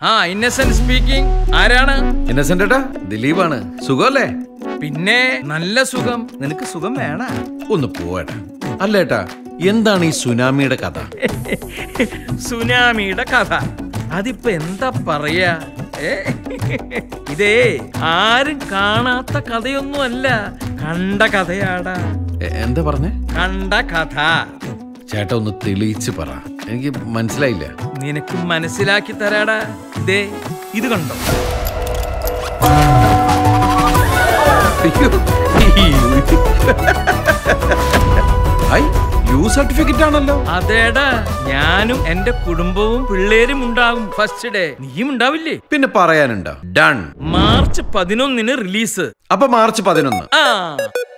ആ ഇന്നസെന്റ് സ്പീക്കിംഗ് ആരാണ് ഇന്നസെന്റ് ഏട്ടാ ദിലീപാണ് സുഖമല്ലേ പിന്നെ നല്ല സുഖം നിനക്ക് സുഖം വേണ ഒന്ന് പോവേട്ടാ അല്ല ഏട്ടാ എന്താണ് ഈ സുനാമിയുടെ കഥ സുനാമിയുടെ കഥ അതിപ്പോ എന്താ പറയാ ഏ? ഇതേ ആരും കാണാത്ത കഥയൊന്നുമല്ല കണ്ട കഥയാടാ എ- എന്താ പറഞ്ഞേ കണ്ട കഥ ചേട്ടാ ഒന്ന് തെളിയിച്ച് പറ എനിക്ക് മനസ്സിലായില്ല നിനക്ക് മനസ്സിലാക്കി തരാടാ ദേ ഇത് കണ്ടോ അയ്യോ, ഈ ഐ യു സർട്ടിഫിക്കറ്റ് ആണല്ലോ അതേടാ ഞാനും എന്റെ കുടുംബവും പിള്ളേരും ഉണ്ടാകും ഫസ്റ്റ് ഡേ നീയും ഉണ്ടാവില്ലേ പിന്നെ പറയാനുണ്ടോ ഡൺ മാർച്ച് പതിനൊന്നിന് റിലീസ് അപ്പൊ മാർച്ച് പതിനൊന്ന് ആ